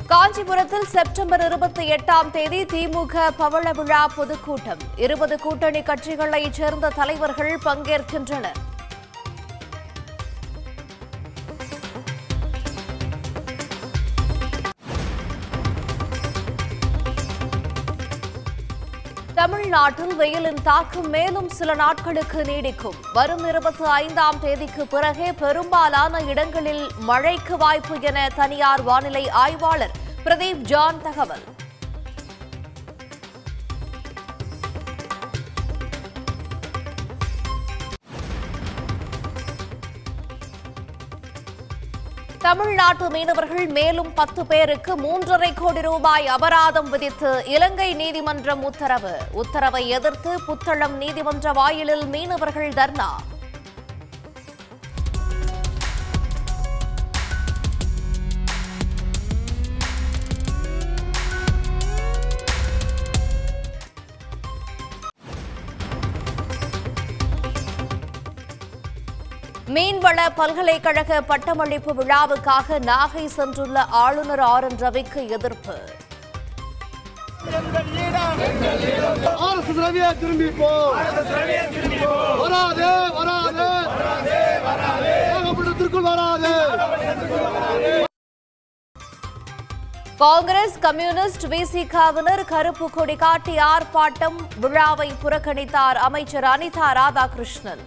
காஞ்சிபுரத்தில் செப்டம்பர் இருபத்தி எட்டாம் தேதி திமுக பவள விழா பொதுக்கூட்டம் இருபது கூட்டணி கட்சிகளைச் சேர்ந்த தலைவர்கள் பங்கேற்கின்றனர் தமிழ்நாட்டில் வெயிலின் தாக்கம் மேலும் சில நாட்களுக்கு நீடிக்கும் வரும் இருபத்தி ஐந்தாம் தேதிக்கு பிறகே பெரும்பாலான இடங்களில் மழைக்கு வாய்ப்பு என தனியார் வானிலை ஆய்வாளர் பிரதீப் ஜான் தகவல் தமிழ்நாட்டு மீனவர்கள் மேலும் பத்து பேருக்கு மூன்றரை கோடி ரூபாய் அபராதம் விதித்து இலங்கை நீதிமன்றம் உத்தரவு உத்தரவை எதிர்த்து புத்தளம் நீதிமன்ற வாயிலில் மீனவர்கள் தர்ணா மீன்வள பல்கலைக்கழக பட்டமளிப்பு விழாவுக்காக நாகை சென்றுள்ள ஆளுநர் ஆர் என் ரவிக்கு எதிர்ப்பு அரசு திரவிய திரும்பி போ வராது வராது நாகப்பட்டினத்திற்குள் வராது காங்கிரஸ் கம்யூனிஸ்ட் விசிகாவினர் கருப்பு கொடி காட்டி ஆர்ப்பாட்டம் விழாவை புறக்கணித்தார் அமைச்சர் அனிதா ராதாகிருஷ்ணன்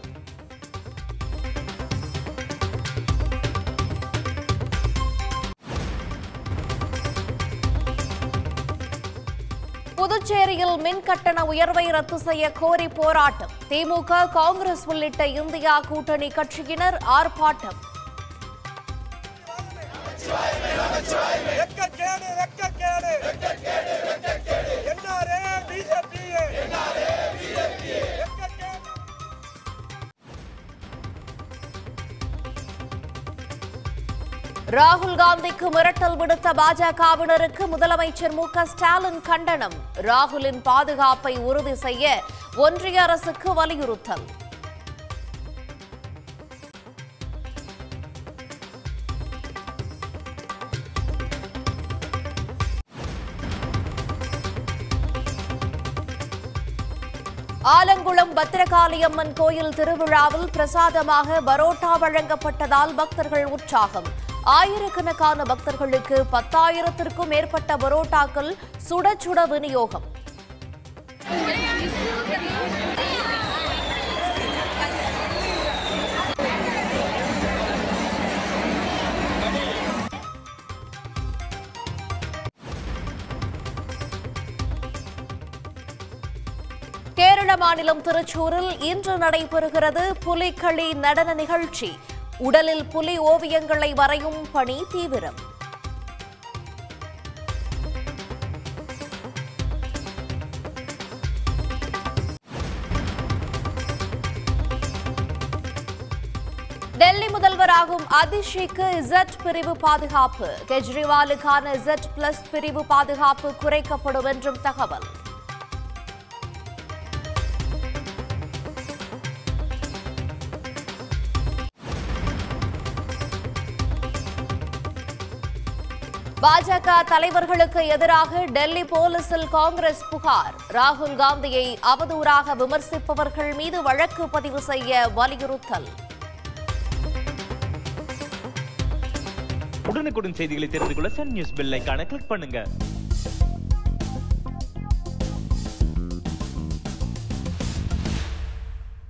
புதுச்சேரியில் மின் கட்டண உயர்வை ரத்து செய்ய கோரி போராட்டம் திமுக காங்கிரஸ் உள்ளிட்ட இந்தியா கூட்டணி கட்சியினர் ஆர்ப்பாட்டம் வெட்கக்கேடு வெட்கக்கேடு என்ஆர்ஏ பிஜேபி வெட்கக்கேடு ராகுல் காந்திக்கு மிரட்டல் விடுத்த பாஜகவினருக்கு முதலமைச்சர் மு க ஸ்டாலின் கண்டனம் ராகுலின் பாதுகாப்பை உறுதி செய்ய ஒன்றிய அரசுக்கு வலியுறுத்தல் ஆலங்குளம் பத்திரகாளியம்மன் கோயில் திருவிழாவில் பிரசாதமாக பரோட்டா வழங்கப்பட்டதால் பக்தர்கள் உற்சாகம் ஆயிரக்கணக்கான பக்தர்களுக்கு பத்தாயிரத்திற்கும் மேற்பட்ட பரோட்டாக்கள் சுட சுட விநியோகம் கேரள மாநிலம் திருச்சூரில் இன்று நடைபெறுகிறது புலிகளி நடன நிகழ்ச்சி உடலில் புலி ஓவியங்களை வரையும் பணி தீவிரம் டெல்லி முதல்வராகும் அதிஷிக்கு இசட் பிரிவு பாதுகாப்பு கெஜ்ரிவாலுக்கான இசட் பிளஸ் பிரிவு பாதுகாப்பு குறைக்கப்படும் என்றும் தகவல் பாஜக தலைவர்களுக்கு எதிராக டெல்லி போலீசில் காங்கிரஸ் புகார் ராகுல் காந்தியை அவதூறாக விமர்சிப்பவர்கள் மீது வழக்கு பதிவு செய்ய வலியுறுத்தல் உடனுக்குடன் செய்திகளை தெரிந்து கொள்ள சன் நியூஸ் பெல் ஐகானை கிளிக் பண்ணுங்க